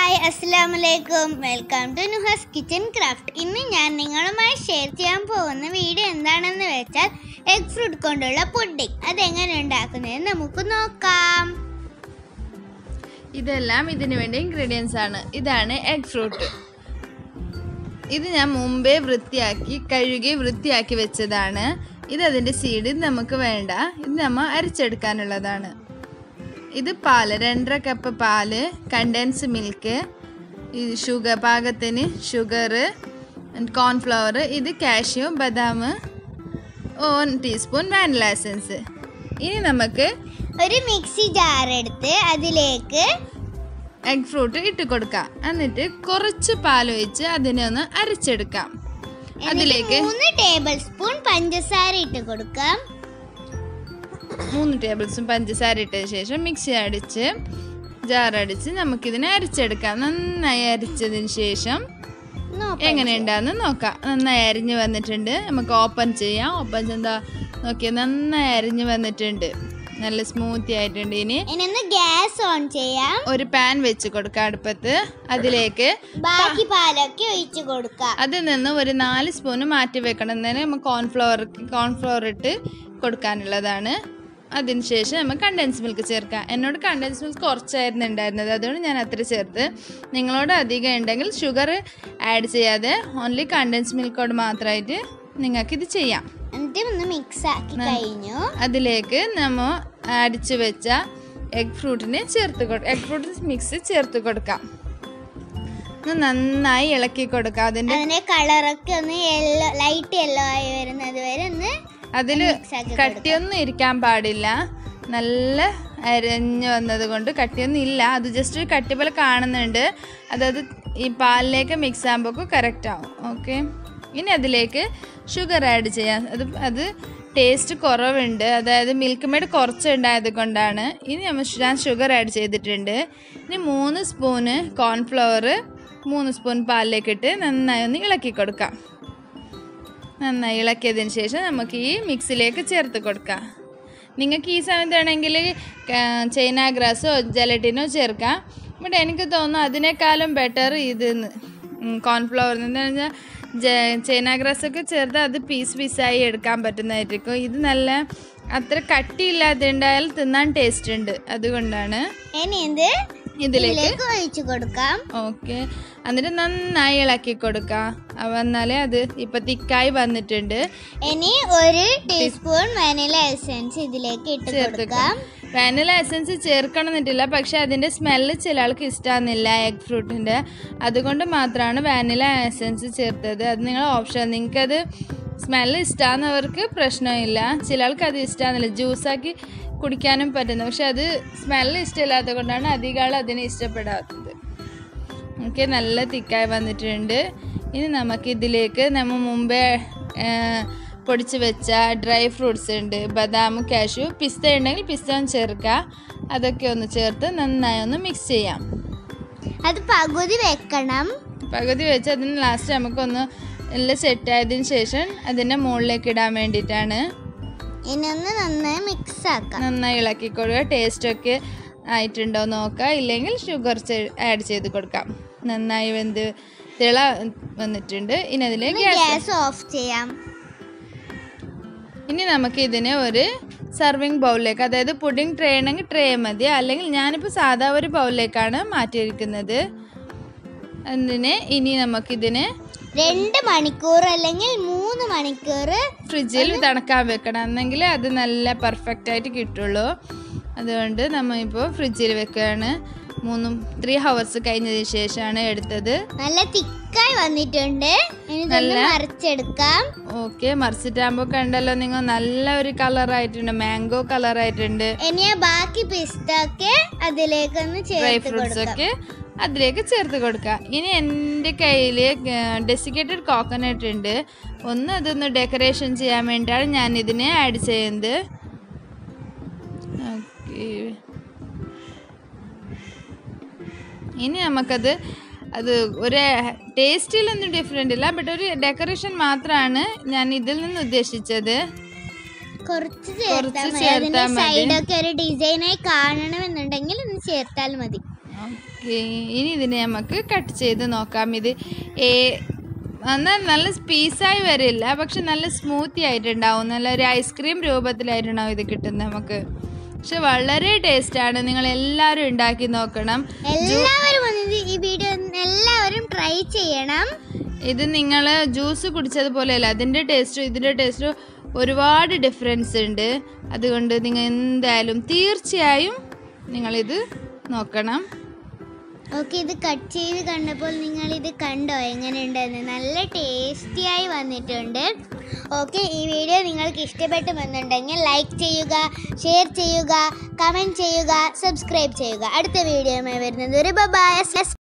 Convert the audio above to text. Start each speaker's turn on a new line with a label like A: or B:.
A: Hi അസ്സാം വലൈക്കും welcome to Nuha's kitchen craft ഇന്ന് ഞാൻ നിങ്ങളുമായി ഷെയർ ചെയ്യാൻ പോകുന്ന വീഡിയോ എന്താണെന്ന് വെച്ചാൽ എഗ് ഫ്രൂട്ട് കൊണ്ടുള്ള പുഡിംഗ് അതെങ്ങനെ ഉണ്ടാക്കുന്നതെന്ന് നമുക്ക് നോക്കാം
B: ഇതെല്ലാം ഇതിനു വേണ്ട ഇൻഗ്രീഡിയൻസ് ആണ് ഇതാണ് എഗ് ഫ്രൂട്ട് ഇത് ഞാൻ മുമ്പേ വൃത്തിയാക്കി കഴുകി വൃത്തിയാക്കി വെച്ചതാണ് ഇത് അതിൻ്റെ സീഡ് ഇത് നമുക്ക് വേണ്ട ഇത് നമ്മൾ അരച്ചെടുക്കാനുള്ളതാണ് ഇത് പാല് രണ്ടര കപ്പ് പാല് കണ്ടൻസ് മിൽക്ക് ഇത് ഷുഗർ പാകത്തിന് ഷുഗർ കോൺഫ്ലവർ ഇത് കാഷ്യൂ ബദാം വൺ ടീസ്പൂൺ വാനില എസൻസ് ഇനി നമുക്ക്
A: ഒരു മിക്സി ജാർ എടുത്ത് അതിലേക്ക്
B: എഗ് ഫ്രൂട്ട് ഇട്ട് കൊടുക്കാം എന്നിട്ട് കുറച്ച് പാൽ ഒഴിച്ച് അതിനെ ഒന്ന് അരച്ചെടുക്കാം അതിലേക്ക്
A: മൂന്ന് ടേബിൾ സ്പൂൺ പഞ്ചസാര ഇട്ട് കൊടുക്കാം
B: മൂന്ന് ടേബിൾ സ്പൂൺ പഞ്ചസാര ഇട്ടതിന് ശേഷം മിക്സി അടിച്ച് ജാറടിച്ച് നമുക്കിതിനെ അരച്ചെടുക്കാം നന്നായി അരച്ചതിന് ശേഷം
A: നോക്കാം.
B: എങ്ങനെയുണ്ടാന്ന് നോക്കാം നന്നായി അരിഞ്ഞ് വന്നിട്ടുണ്ട് നമുക്ക് ഓപ്പൺ ചെയ്യാം ഓപ്പൺ ചെയ്താ നോക്കിയാൽ നന്നായി അരിഞ്ഞ് വന്നിട്ടുണ്ട് നല്ല സ്മൂത്തി ആയിട്ടുണ്ട് ഇനി
A: ഇനി ഒന്ന് ഗ്യാസ് ഓൺ ചെയ്യാം
B: ഒരു പാൻ വെച്ച് കൊടുക്കാം അടുപ്പത്ത് അതിലേക്ക്
A: ബാക്കി പാലൊക്കെ ഒഴിച്ചു കൊടുക്കാം
B: അതിൽ നിന്ന് ഒരു നാല് സ്പൂണ് മാറ്റി വെക്കണം എന്നതിന് നമുക്ക് കോൺഫ്ലവർ കോൺഫ്ലവർ ഇട്ട് കൊടുക്കാനുള്ളതാണ് അതിനുശേഷം നമുക്ക് കണ്ടൻസ് മിൽക്ക് ചേർക്കാം എന്നോട് കണ്ടൻസ് മിൽക്ക് കുറച്ചായിരുന്നു ഉണ്ടായിരുന്നത് അതുകൊണ്ട് ഞാൻ അത്ര ചേർത്ത് നിങ്ങളോട് അധികം ഉണ്ടെങ്കിൽ ഷുഗർ ആഡ് ചെയ്യാതെ ഓൺലി കണ്ടൻസ് മിൽക്കോട് മാത്രമായിട്ട് നിങ്ങൾക്കിത് ചെയ്യാം
A: എന്നിട്ട് ഒന്ന് മിക്സ് ആക്കി കഴിഞ്ഞു
B: അതിലേക്ക് നമ്മൾ അടിച്ചു വെച്ച എഗ് ഫ്രൂട്ടിനെ ചേർത്ത് കൊടു എഗ് ഫ്രൂട്ട് മിക്സ് ചേർത്ത് കൊടുക്കാം ഒന്ന് നന്നായി ഇളക്കി കൊടുക്കാം അതിൻ്റെ
A: അതിന്റെ കളറൊക്കെ ഒന്ന് യെല്ലോ ലൈറ്റ് യെല്ലോ ആയി വരുന്നത് വരെ ഒന്ന്
B: അതിൽ
A: mix ആക്കി
B: കട്ടിയൊന്നും ഇരിക്കാൻ പാടില്ല നല്ല അരഞ്ഞു വന്നത് കൊണ്ട് കട്ടിയൊന്നും ഇല്ല അത് ജസ്റ്റ് ഒരു കട്ടി പോലെ കാണുന്നുണ്ട് അതത് ഈ പാലിലേക്ക് മിക്സ് ആകുമ്പോൾ കറക്റ്റ് ആവും ഓക്കെ ഇനി അതിലേക്ക് ഷുഗർ ആഡ് ചെയ്യാം അത് അത് ടേസ്റ്റ് കുറവുണ്ട് അതായത് മിൽക്ക് മെയ്ഡ് കുറച്ച് ഉണ്ടായത് കൊണ്ടാണ് ഇനി നമ്മൾ ഷു- ഞാൻ ഷുഗർ ആഡ് ചെയ്തിട്ടുണ്ട് ഇനി മൂന്ന് സ്പൂണ് കോൺഫ്ലവർ മൂന്ന് സ്പൂൺ പാലിലേക്ക് ഇട്ട് നന്നായി ഒന്ന് ഇളക്കി കൊടുക്കാം നന്നായി ഇളക്കിയതിന് ശേഷം നമുക്ക് ഈ മിക്സിലേക്ക് ചേർത്ത് കൊടുക്കാം നിങ്ങൾക്ക് ഈ സമയത്ത് വേണമെങ്കിൽ ചൈന ഗ്രാസോ ജലറ്റിനോ ചേർക്കാം ബട്ട് എനിക്ക് തോന്നുന്നു അതിനേക്കാളും ബെറ്റർ ഇതെന്ന് കോൺഫ്ലവർ എന്താ വെച്ചാൽ ചൈന ഗ്രാസ് ഒക്കെ ചേർത്ത് അത് പീസ് പീസായി എടുക്കാൻ പറ്റുന്നതായിരിക്കും ഇത് നല്ല അത്ര കട്ടിയില്ലാതെ ഉണ്ടായാൽ തിന്നാൻ ടേസ്റ്റ് ഉണ്ട് അതുകൊണ്ടാണ്
A: ഇനി ഇത്
B: ഇതിലേക്ക്
A: ഇതിലേക്ക് ഒഴിച്ചു കൊടുക്കാം
B: ഓക്കെ എന്നിട്ട് നന്നായി ഇളക്കി കൊടുക്കാം അവ എന്നാലേ അത് ഇപ്പം തിക്കായി വന്നിട്ടുണ്ട്
A: ഇനി ഒരു ടീസ്പൂൺ വാനില എസൻസ് ഇതിലേക്ക് ഇട്ട് കൊടുക്കാം
B: വാനില എസൻസ് ചേർക്കണം എന്നിട്ടില്ല പക്ഷെ അതിൻ്റെ സ്മെല്ല് ചില ആൾക്ക് ഇഷ്ടമാകുന്നില്ല എഗ് ഫ്രൂട്ടിൻ്റെ അതുകൊണ്ട് മാത്രമാണ് വാനില എസൻസ് ചേർത്തത് അത് നിങ്ങൾ ഓപ്ഷൻ നിങ്ങൾക്കത് സ്മെല്ല് ഇഷ്ടമാകുന്നവർക്ക് പ്രശ്നമില്ല ചില ആൾക്ക് അത് ഇഷ്ടമാകുന്നില്ല ജ്യൂസാക്കി കുടിക്കാനും പറ്റുന്നു പക്ഷെ അത് സ്മെല്ല് ഇഷ്ടമില്ലാത്തത് കൊണ്ടാണ് അധികം ആൾ അതിനെ ഇഷ്ടപ്പെടാത്തത് ഓക്കെ നല്ല തിക്കായി വന്നിട്ടുണ്ട് ഇനി നമുക്ക് ഇതിലേക്ക് നമ്മൾ മുമ്പേ ആ, പൊടിച്ച് വെച്ച ഡ്രൈ ഫ്രൂട്ട്സ് ഉണ്ട് ബദാം കാഷ്യൂ പിസ്ത ഉണ്ടെങ്കിൽ പിസ്ത ഒന്ന് ചേർക്കുക അതൊക്കെ ഒന്ന് ചേർത്ത് നന്നായി ഒന്ന് മിക്സ് ചെയ്യാം
A: അത് പകുതി വെക്കണം
B: പകുതി വെച്ച് അതിന് ലാസ്റ്റ് നമുക്കൊന്ന് എല്ലാം സെറ്റായതിന് ശേഷം അതിൻ്റെ മുകളിലേക്ക് ഇടാൻ വേണ്ടിയിട്ടാണ്
A: ഇനി ഒന്ന് നന്നായി മിക്സ് ആക്കാം
B: നന്നായി ഇളക്കി കൊടുക്കുക ടേസ്റ്റൊക്കെ ആയിട്ടുണ്ടോ നോക്കുക ഇല്ലെങ്കിൽ ഷുഗർ ആഡ് ചെയ്ത് കൊടുക്കാം നന്നായി വെന്ത് തിള വന്നിട്ടുണ്ട് ഇനി അതിലേക്ക് ഗ്യാസ്
A: ഗ്യാസ് ഓഫ് ചെയ്യാം
B: ഇനി നമുക്ക് ഇതിനെ ഒരു സർവിങ് ബൗളിലേക്ക് അതായത് പുഡിംഗ് ട്രേ ആണെങ്കിൽ ട്രേ മതി അല്ലെങ്കിൽ ഞാനിപ്പോൾ സാധാ ഒരു ബൗളിലേക്കാണ് മാറ്റിയിരിക്കുന്നത് അതിനെ ഇനി നമുക്കിതിനെ
A: രണ്ട് മണിക്കൂർ അല്ലെങ്കിൽ മൂന്ന് മണിക്കൂർ
B: ഫ്രിഡ്ജിൽ തണുക്കാൻ വെക്കണം എന്നെങ്കിൽ അത് നല്ല പെർഫെക്റ്റ് ആയിട്ട് കിട്ടുള്ളൂ അതുകൊണ്ട് നമ്മൾ ഇപ്പോൾ ഫ്രിഡ്ജിൽ വെക്കുകയാണ് മൂന്നും ത്രീ ഹവേഴ്സ് കഴിഞ്ഞതിന് ശേഷമാണ് എടുത്തത്
A: നല്ല തിക്കായി വന്നിട്ടുണ്ട് ഇനി ഇതൊന്ന്
B: നല്ല-
A: മറിച്ചെടുക്കാം
B: ഓക്കെ മറിച്ചിട്ടാകുമ്പോൾ കണ്ടല്ലോ നിങ്ങൾ നല്ല ഒരു കളറായിട്ടുണ്ട് മാംഗോ കളറായിട്ടുണ്ട്
A: ഇനി ആ ബാക്കി പിസ്ത ഒക്കെ അതിലേക്കൊന്ന്
B: ഡ്രൈ
A: ചേർത്ത്
B: ഫ്രൂട്ട്സ്
A: കൊടുക്കാം
B: ഒക്കെ അതിലേക്ക് ചേർത്ത് കൊടുക്കുക ഇനി എൻ്റെ കയ്യിൽ ഡെസിക്കേറ്റഡ് കോക്കനട്ട് ഉണ്ട് ഒന്ന് അതൊന്ന് ഡെക്കറേഷൻ ചെയ്യാൻ വേണ്ടിയാണ് ഞാൻ ഇതിനെ ആഡ് ചെയ്യുന്നത് ഓക്കെ ഇനി നമുക്കത് അത് ഒരു ടേസ്റ്റിലൊന്നും ഡിഫറെൻ്റ് ഇല്ല ബട്ട് ഒരു ഡെക്കറേഷൻ മാത്രമാണ് ഞാൻ ഇതിൽ നിന്ന് ഉദ്ദേശിച്ചത്
A: കുറച്ച്
B: കുറച്ച്
A: ചേർത്താൽ മതി അതിന്റെ
B: ചേർത്താൽ മതി.
A: സൈഡൊക്കെ ഒരു ഡിസൈനായി കാണണമെന്നുണ്ടെങ്കിൽ ഒന്ന് ചേർത്താൽ മതി
B: ഓക്കെ ഓക്കെ ഇനി ഇതിനെ നമുക്ക് കട്ട് ചെയ്ത് നോക്കാം ഇത് ഏ എന്നാൽ നല്ല പീസായി വരില്ല പക്ഷെ നല്ല സ്മൂത്തി ആയിട്ടുണ്ടാവും നല്ല ഒരു ഐസ്ക്രീം രൂപത്തിലായിട്ടുണ്ടാവും ഇത് കിട്ടുന്നത് നമുക്ക് പക്ഷെ വളരെ ടേസ്റ്റാണ് നിങ്ങൾ എല്ലാവരും ഉണ്ടാക്കി നോക്കണം
A: എല്ലാവരും ഒന്ന് ഈ വീഡിയോ എല്ലാവരും ട്രൈ ചെയ്യണം
B: ഇത് നിങ്ങൾ ജ്യൂസ് കുടിച്ചതുപോലെയല്ല അതിൻ്റെ ടേസ്റ്റും ഇതിൻ്റെ ടേസ്റ്റും ഒരുപാട് ഡിഫറൻസ് ഉണ്ട് അതുകൊണ്ട് നിങ്ങൾ എന്തായാലും തീർച്ചയായും നിങ്ങളിത് നോക്കണം
A: ഓക്കെ ഇത് കട്ട് ചെയ്ത് കണ്ടപ്പോൾ നിങ്ങൾ ഇത് കണ്ടോ എങ്ങനെയുണ്ടെന്ന് നല്ല ടേസ്റ്റിയായി വന്നിട്ടുണ്ട് ഓക്കെ ഈ വീഡിയോ നിങ്ങൾക്ക് ഇഷ്ടപ്പെട്ടുമെന്നുണ്ടെങ്കിൽ ലൈക്ക് ചെയ്യുക ഷെയർ ചെയ്യുക കമൻറ്റ് ചെയ്യുക സബ്സ്ക്രൈബ് ചെയ്യുക അടുത്ത വീഡിയോയുമായി വരുന്നത് ഒരു ബൈ